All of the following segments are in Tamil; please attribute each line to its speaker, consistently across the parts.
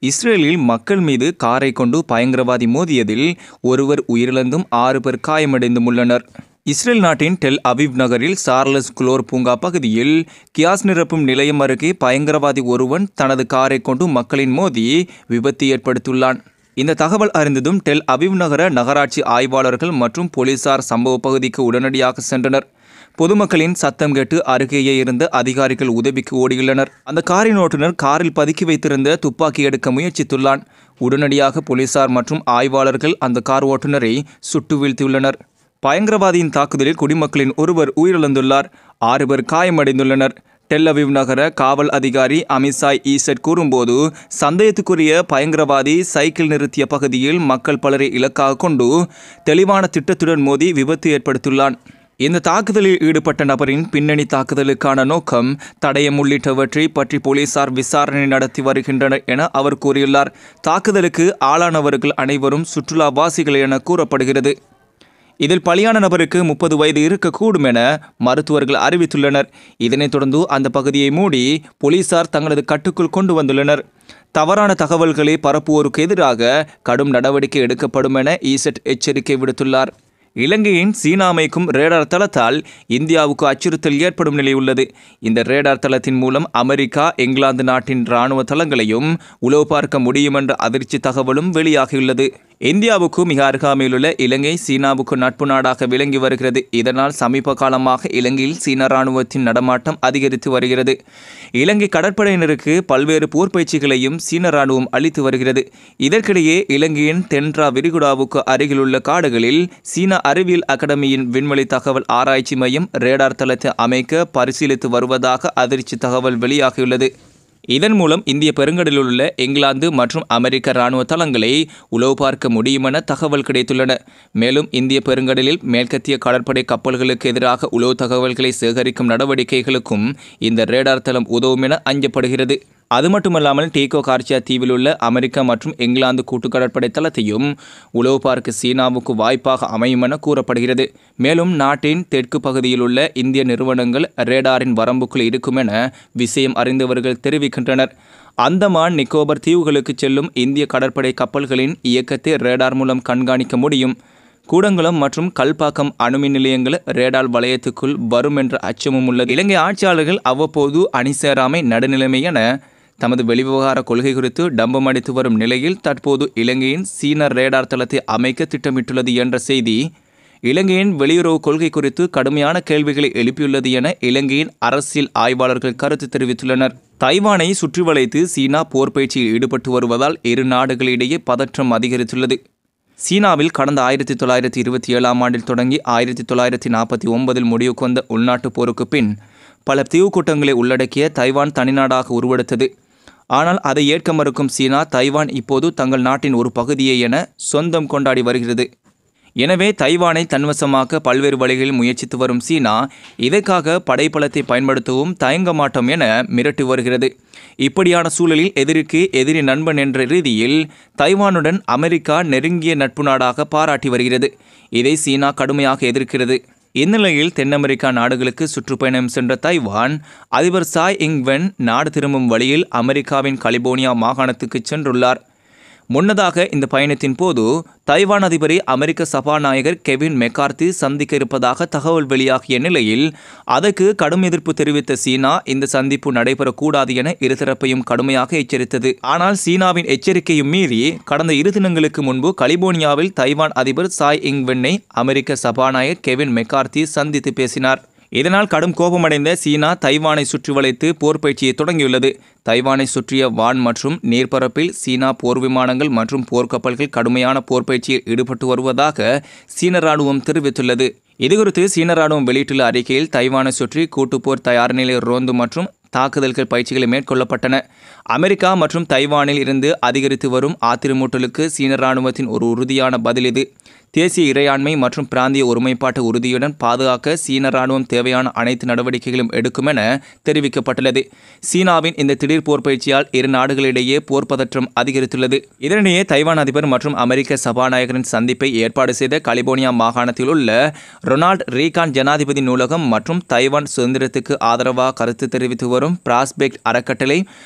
Speaker 1: இஸ்ரேலில் மக்கள் மீது காரை கொண்டு பயங்கரவாதி மோதியதில் ஒருவர் உயிரிழந்தும் ஆறு பேர் காயமடைந்தும் உள்ளனர் இஸ்ரேல் நாட்டின் டெல் அவிவ் நகரில் சார்லஸ் குளோர் பூங்கா பகுதியில் கியாஸ் நிரப்பும் நிலையம் அருகே பயங்கரவாதி ஒருவன் தனது காரை கொண்டு மக்களின் மோதி விபத்து ஏற்படுத்தியுள்ளான் இந்த தகவல் அறிந்ததும் டெல் அவிவ் நகர நகராட்சி ஆய்வாளர்கள் மற்றும் போலீசார் சம்பவ பகுதிக்கு உடனடியாக சென்றனர் பொதுமக்களின் சத்தம் கேட்டு அருகேயே இருந்த அதிகாரிகள் உதவிக்கு ஓடியுள்ளனர் அந்த காரின் ஓட்டுநர் காரில் பதுக்கி வைத்திருந்த துப்பாக்கி எடுக்க முயற்சித்துள்ளான் உடனடியாக போலீசார் மற்றும் ஆய்வாளர்கள் அந்த கார் ஓட்டுநரை சுட்டு வீழ்த்தியுள்ளனர் பயங்கரவாதியின் தாக்குதலில் குடிமக்களின் ஒருவர் உயிரிழந்துள்ளார் ஆறு பேர் காயமடைந்துள்ளனர் டெல்லவிவ் நகர காவல் அதிகாரி அமித்சாய் ஈசட் கூறும்போது சந்தேகத்துக்குரிய பயங்கரவாதி சைக்கிள் நிறுத்திய பகுதியில் மக்கள் பலரை இலக்காக கொண்டு தெளிவான திட்டத்துடன் மோதி விபத்து ஏற்படுத்தியுள்ளான் இந்த தாக்குதலில் ஈடுபட்ட நபரின் பின்னணி தாக்குதலுக்கான நோக்கம் தடயம் உள்ளிட்டவற்றை பற்றி போலீசார் விசாரணை நடத்தி வருகின்றனர் என அவர் கூறியுள்ளார் தாக்குதலுக்கு ஆளானவர்கள் அனைவரும் சுற்றுலாவாசிகள் என கூறப்படுகிறது இதில் பலியான நபருக்கு முப்பது வயது இருக்கக்கூடும் என மருத்துவர்கள் அறிவித்துள்ளனர் இதனைத் தொடர்ந்து அந்த பகுதியை மூடி போலீசார் தங்களது கட்டுக்குள் கொண்டு வந்துள்ளனர் தவறான தகவல்களை பரப்புவோருக்கு எதிராக கடும் நடவடிக்கை எடுக்கப்படும் என ஈசெட் எச்சரிக்கை விடுத்துள்ளார் இலங்கையின் சீனா அமைக்கும் ரேடார் தளத்தால் இந்தியாவுக்கு அச்சுறுத்தல் ஏற்படும் நிலை உள்ளது இந்த ரேடார் தளத்தின் மூலம் அமெரிக்கா இங்கிலாந்து நாட்டின் இராணுவ தளங்களையும் உளவு பார்க்க முடியும் என்ற அதிர்ச்சி தகவலும் வெளியாகியுள்ளது இந்தியாவுக்கு மிக அருகாமையிலுள்ள இலங்கை சீனாவுக்கு நட்பு நாடாக விளங்கி வருகிறது இதனால் சமீப காலமாக இலங்கையில் சீன இராணுவத்தின் நடமாட்டம் அதிகரித்து வருகிறது இலங்கை கடற்படையினருக்கு பல்வேறு போர் பயிற்சிகளையும் சீன இராணுவம் அளித்து வருகிறது இதற்கிடையே இலங்கையின் தென்ட்ரா விரிகுடாவுக்கு அருகிலுள்ள காடுகளில் சீன அறிவியல் அகாடமியின் விண்வெளி தகவல் ஆராய்ச்சி மையம் ரேடார் தளத்தை அமைக்க பரிசீலித்து வருவதாக அதிர்ச்சி தகவல் வெளியாகியுள்ளது இதன் மூலம் இந்திய பெருங்கடலில் உள்ள இங்கிலாந்து மற்றும் அமெரிக்க இராணுவ தளங்களை உளவு பார்க்க முடியும் என தகவல் கிடைத்துள்ளன மேலும் இந்திய பெருங்கடலில் மேற்கத்திய கடற்படை கப்பல்களுக்கு எதிராக உளவு தகவல்களை சேகரிக்கும் நடவடிக்கைகளுக்கும் இந்த ரேடார் தளம் உதவும் என அஞ்சப்படுகிறது அது மட்டுமல்லாமல் டீகோ கார்ச்சியா தீவில் உள்ள அமெரிக்கா மற்றும் இங்கிலாந்து கூட்டு கடற்படை தளத்தையும் உளவு பார்க்க சீனாவுக்கு வாய்ப்பாக அமையும் என கூறப்படுகிறது மேலும் நாட்டின் தெற்கு பகுதியில் உள்ள இந்திய நிறுவனங்கள் ரேடாரின் வரம்புக்குள் இருக்கும் என விஷயம் அறிந்தவர்கள் தெரிவிக்கின்றனர் அந்தமான் நிக்கோபர் தீவுகளுக்கு செல்லும் இந்திய கடற்படை கப்பல்களின் இயக்கத்தை ரேடார் மூலம் கண்காணிக்க முடியும் கூடங்குளம் மற்றும் கல்பாக்கம் அணுமின் நிலையங்கள் ரேடால் வலயத்துக்குள் வரும் என்ற அச்சமும் உள்ளது இலங்கை ஆட்சியாளர்கள் அவ்வப்போது அணி சேராமை நடுநிலைமை என தமது வெளிவிவகார கொள்கை குறித்து டம்பம் அடித்து வரும் நிலையில் தற்போது இலங்கையின் சீன ரேடார் தளத்தை அமைக்க திட்டமிட்டுள்ளது என்ற செய்தி இலங்கையின் வெளியுறவு கொள்கை குறித்து கடுமையான கேள்விகளை எழுப்பியுள்ளது என இலங்கையின் அரசியல் ஆய்வாளர்கள் கருத்து தெரிவித்துள்ளனர் தைவானை சுற்றி வளைத்து சீனா போர் பயிற்சியில் ஈடுபட்டு வருவதால் இரு நாடுகளிடையே பதற்றம் அதிகரித்துள்ளது சீனாவில் கடந்த ஆயிரத்தி தொள்ளாயிரத்தி இருபத்தி ஏழாம் ஆண்டில் தொடங்கி ஆயிரத்தி தொள்ளாயிரத்தி நாற்பத்தி ஒன்பதில் முடிவுக்கு வந்த உள்நாட்டுப் போருக்கு பின் பல தீவுக்கூட்டங்களை உள்ளடக்கிய தைவான் தனிநாடாக உருவெடுத்தது ஆனால் அதை ஏற்க மறுக்கும் சீனா தைவான் இப்போது தங்கள் நாட்டின் ஒரு பகுதியே என சொந்தம் கொண்டாடி வருகிறது எனவே தைவானை தன்வசமாக்க பல்வேறு வழிகளில் முயற்சித்து வரும் சீனா இதற்காக படைப்பலத்தை பயன்படுத்தவும் தயங்க மாட்டோம் என மிரட்டி வருகிறது இப்படியான சூழலில் எதிரிக்கு எதிரி நண்பன் என்ற ரீதியில் தைவானுடன் அமெரிக்கா நெருங்கிய நட்பு நாடாக பாராட்டி வருகிறது இதை சீனா கடுமையாக எதிர்க்கிறது இந்நிலையில் தென் அமெரிக்கா நாடுகளுக்கு சுற்றுப்பயணம் சென்ற தைவான் அதிபர் சாய் இங்வென் நாடு திரும்பும் வழியில் அமெரிக்காவின் கலிபோர்னியா மாகாணத்துக்கு சென்றுள்ளார் முன்னதாக இந்த பயணத்தின் போது தைவான் அதிபரை அமெரிக்க சபாநாயகர் கெவின் மெக்கார்த்தி சந்திக்க இருப்பதாக தகவல் வெளியாகிய நிலையில் அதற்கு கடும் எதிர்ப்பு தெரிவித்த சீனா இந்த சந்திப்பு நடைபெறக்கூடாது என இருதரப்பையும் கடுமையாக எச்சரித்தது ஆனால் சீனாவின் எச்சரிக்கையும் மீறி கடந்த இரு தினங்களுக்கு முன்பு கலிபோர்னியாவில் தைவான் அதிபர் சாய் இங்வென்னை அமெரிக்க சபாநாயகர் கெவின் மெக்கார்த்தி சந்தித்து பேசினார் இதனால் கடும் கோபமடைந்த சீனா தைவானை சுற்றி வளைத்து போர் பயிற்சியை தொடங்கியுள்ளது தைவானை சுற்றிய வான் மற்றும் நீர்ப்பரப்பில் சீனா போர் விமானங்கள் மற்றும் போர்க்கப்பல்கள் கடுமையான போர் பயிற்சியில் ஈடுபட்டு வருவதாக சீன ராணுவம் தெரிவித்துள்ளது இதுகுறித்து சீன ராணுவம் வெளியிட்டுள்ள அறிக்கையில் தைவானை சுற்றி கூட்டுப்போர் தயார் நிலை ரோந்து மற்றும் தாக்குதல்கள் பயிற்சிகளை மேற்கொள்ளப்பட்டன அமெரிக்கா மற்றும் தைவானில் இருந்து அதிகரித்து வரும் ஆத்திரமூட்டலுக்கு சீன ராணுவத்தின் ஒரு உறுதியான பதில் இது தேசிய இறையாண்மை மற்றும் பிராந்திய ஒருமைப்பாட்டு உறுதியுடன் பாதுகாக்க சீன ராணுவம் தேவையான அனைத்து நடவடிக்கைகளும் எடுக்கும் என தெரிவிக்கப்பட்டுள்ளது சீனாவின் இந்த திடீர் போர் பயிற்சியால் இரு நாடுகளிடையே போர் பதற்றம் அதிகரித்துள்ளது இதனிடையே தைவான் அதிபர் மற்றும் அமெரிக்க சபாநாயகரின் சந்திப்பை ஏற்பாடு செய்த கலிபோர்னியா மாகாணத்தில் உள்ள ரொனால்ட் ரீகான் ஜனாதிபதி நூலகம் மற்றும் தைவான் சுதந்திரத்துக்கு ஆதரவாக கருத்து தெரிவித்து வரும் பிராஸ்பெக்ட் அறக்கட்டளை மற்றும்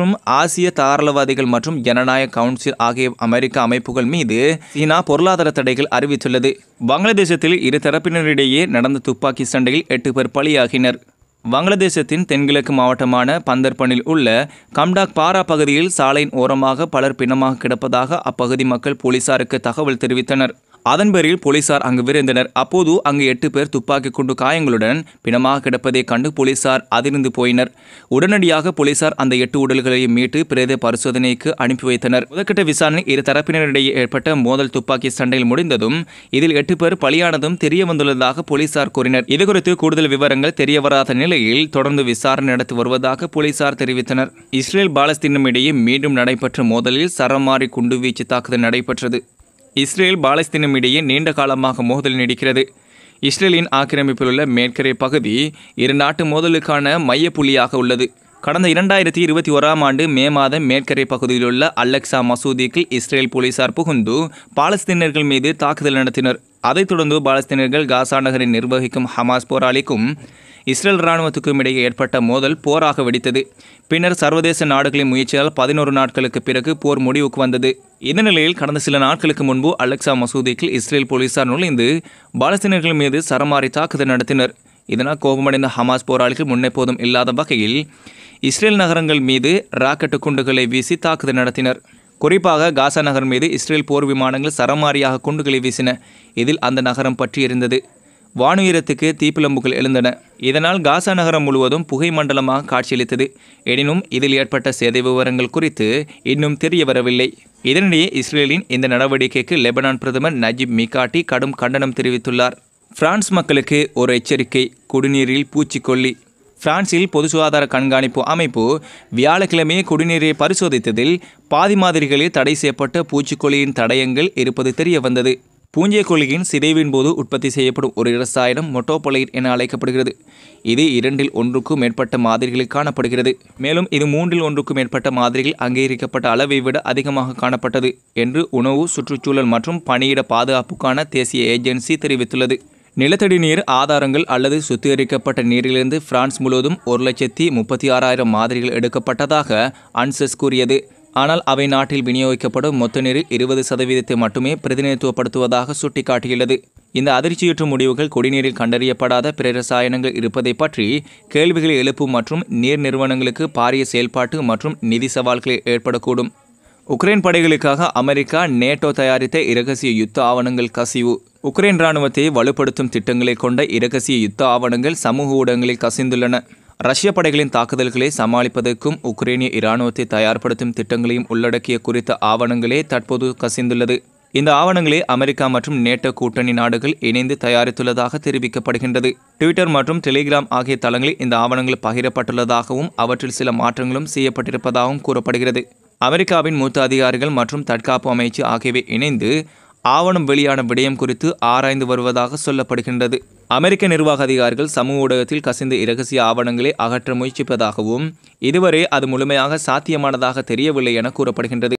Speaker 1: மற்றும் ஆசிய தாராளவாதிகள் மற்றும் ஜனநாயக கவுன்சில் ஆகிய அமெரிக்க அமைப்புகள் மீது சீனா பொருளாதார தடைகள் அறிவித்துள்ளது வங்களாதேசத்தில் இரு தரப்பினரிடையே நடந்த துப்பாக்கி சண்டையில் எட்டு பேர் பலியாகினர் வங்களாதேசத்தின் தென்கிழக்கு மாவட்டமான பந்தர்பனில் உள்ள கம்டாக் பாரா பகுதியில் சாலையின் ஓரமாக பலர் பிணமாக கிடப்பதாக அப்பகுதி மக்கள் போலீசாருக்கு தகவல் தெரிவித்தனர் அதன் பேரில் போலீசார் அங்கு விரைந்தனர் அப்போது அங்கு எட்டு பேர் துப்பாக்கி குண்டு காயங்களுடன் பிணமாக கிடப்பதை கண்டு போலீசார் அதிர்ந்து போயினர் உடனடியாக போலீசார் அந்த எட்டு உடல்களையும் மீட்டு பிரேத பரிசோதனைக்கு அனுப்பி வைத்தனர் முதற்கட்ட விசாரணை இரு தரப்பினரிடையே ஏற்பட்ட மோதல் துப்பாக்கி சண்டையில் முடிந்ததும் இதில் எட்டு பேர் பலியானதும் தெரிய வந்துள்ளதாக போலீசார் கூறினர் இதுகுறித்து கூடுதல் விவரங்கள் தெரியவராத நிலையில் தொடர்ந்து விசாரணை நடத்தி வருவதாக போலீசார் தெரிவித்தனர் இஸ்ரேல் பாலஸ்தீனம் இடையே மீண்டும் நடைபெற்ற மோதலில் சரமாரி குண்டுவீச்சு தாக்குதல் நடைபெற்றது இஸ்ரேல் பாலஸ்தீனம் இடையே நீண்ட காலமாக மோதல் நீடிக்கிறது இஸ்ரேலின் ஆக்கிரமிப்பில் உள்ள மேற்கரை பகுதி இரு நாட்டு மோதலுக்கான மையப்புள்ளியாக உள்ளது கடந்த இரண்டாயிரத்தி இருபத்தி ஓராம் ஆண்டு மே மாதம் மேற்கரை பகுதியில் உள்ள அல்லக்சா மசூதிக்கு இஸ்ரேல் போலீசார் புகுந்து பாலஸ்தீனர்கள் மீது தாக்குதல் நடத்தினர் அதைத் தொடர்ந்து பாலஸ்தீனர்கள் காசா நகரை நிர்வகிக்கும் ஹமாஸ் போராளிக்கும் இஸ்ரேல் இராணுவத்துக்கும் இடையே ஏற்பட்ட மோதல் போராக வெடித்தது பின்னர் சர்வதேச நாடுகளின் முயற்சியால் பதினோரு நாட்களுக்கு பிறகு போர் முடிவுக்கு வந்தது இந்த நிலையில் கடந்த சில நாட்களுக்கு முன்பு அலெக்சா மசூதிக்கு இஸ்ரேல் போலீசார் நுழைந்து பாலஸ்தீனர்கள் மீது சரமாரி தாக்குதல் நடத்தினர் இதனால் கோபமடைந்த ஹமாஸ் போராளிகள் முன்னெப்போதும் இல்லாத வகையில் இஸ்ரேல் நகரங்கள் மீது ராக்கெட்டு குண்டுகளை வீசி தாக்குதல் நடத்தினர் குறிப்பாக காசா நகர் மீது இஸ்ரேல் போர் விமானங்கள் சரமாரியாக குண்டுகளை வீசின இதில் அந்த நகரம் பற்றி எரிந்தது வானுயரத்துக்கு தீப்பிழம்புகள் எழுந்தன இதனால் காசா நகரம் முழுவதும் புகை மண்டலமாக காட்சியளித்தது எனினும் இதில் ஏற்பட்ட சேத விவரங்கள் குறித்து இன்னும் தெரிய வரவில்லை இதனிடையே இஸ்ரேலின் இந்த நடவடிக்கைக்கு லெபனான் பிரதமர் நஜிப் மிகாட்டி கடும் கண்டனம் தெரிவித்துள்ளார் பிரான்ஸ் மக்களுக்கு ஒரு எச்சரிக்கை குடிநீரில் பூச்சிக்கொல்லி பிரான்சில் பொது சுகாதார கண்காணிப்பு அமைப்பு வியாழக்கிழமை குடிநீரை பரிசோதித்ததில் பாதி மாதிரிகளில் தடை செய்யப்பட்ட பூச்சிக்கொல்லியின் தடயங்கள் இருப்பது தெரிய வந்தது பூஞ்சைக்கொல்லியின் சிதைவின் போது உற்பத்தி செய்யப்படும் ஒரு ரசாயனம் மொட்டோபொலைட் என அழைக்கப்படுகிறது இது இரண்டில் ஒன்றுக்கும் மேற்பட்ட மாதிரிகளில் காணப்படுகிறது மேலும் இது மூன்றில் ஒன்றுக்கும் மேற்பட்ட மாதிரிகள் அங்கீகரிக்கப்பட்ட அளவை விட அதிகமாக காணப்பட்டது என்று உணவு சுற்றுச்சூழல் மற்றும் பணியிட பாதுகாப்புக்கான தேசிய ஏஜென்சி தெரிவித்துள்ளது நிலத்தடி நீர் ஆதாரங்கள் அல்லது சுத்திகரிக்கப்பட்ட நீரிலிருந்து பிரான்ஸ் முழுவதும் ஒரு லட்சத்தி முப்பத்தி ஆறாயிரம் மாதிரிகள் எடுக்கப்பட்டதாக அன்சஸ் கூறியது ஆனால் அவை நாட்டில் விநியோகிக்கப்படும் மொத்த நீரில் இருபது சதவீதத்தை மட்டுமே பிரதிநிதித்துவப்படுத்துவதாக சுட்டிக்காட்டியுள்ளது இந்த அதிர்ச்சியுற்ற முடிவுகள் குடிநீரில் கண்டறியப்படாத பிற ரசாயனங்கள் இருப்பதை பற்றி கேள்விகளை எழுப்பும் மற்றும் நீர் நிறுவனங்களுக்கு பாரிய செயல்பாட்டு மற்றும் நிதி சவால்களை ஏற்படக்கூடும் உக்ரைன் படைகளுக்காக அமெரிக்கா நேட்டோ தயாரித்த இரகசிய யுத்த ஆவணங்கள் கசிவு உக்ரைன் இராணுவத்தை வலுப்படுத்தும் திட்டங்களை கொண்ட இரகசிய யுத்த ஆவணங்கள் சமூக ஊடகங்களில் கசிந்துள்ளன ரஷ்ய படைகளின் தாக்குதல்களை சமாளிப்பதற்கும் உக்ரைனிய இராணுவத்தை தயார்படுத்தும் திட்டங்களையும் உள்ளடக்கிய குறித்த ஆவணங்களே தற்போது கசிந்துள்ளது இந்த ஆவணங்களை அமெரிக்கா மற்றும் நேட்டோ கூட்டணி நாடுகள் இணைந்து தயாரித்துள்ளதாக தெரிவிக்கப்படுகின்றது ட்விட்டர் மற்றும் டெலிகிராம் ஆகிய தளங்களில் இந்த ஆவணங்கள் பகிரப்பட்டுள்ளதாகவும் அவற்றில் சில மாற்றங்களும் செய்யப்பட்டிருப்பதாகவும் கூறப்படுகிறது அமெரிக்காவின் மூத்த அதிகாரிகள் மற்றும் தற்காப்பு அமைச்சு ஆகியவை இணைந்து ஆவணம் வெளியான விடயம் குறித்து ஆராய்ந்து வருவதாக சொல்லப்படுகின்றது அமெரிக்க நிர்வாக அதிகாரிகள் சமூக ஊடகத்தில் கசிந்த இரகசிய ஆவணங்களை அகற்ற முயற்சிப்பதாகவும் இதுவரை அது முழுமையாக சாத்தியமானதாக தெரியவில்லை என கூறப்படுகின்றது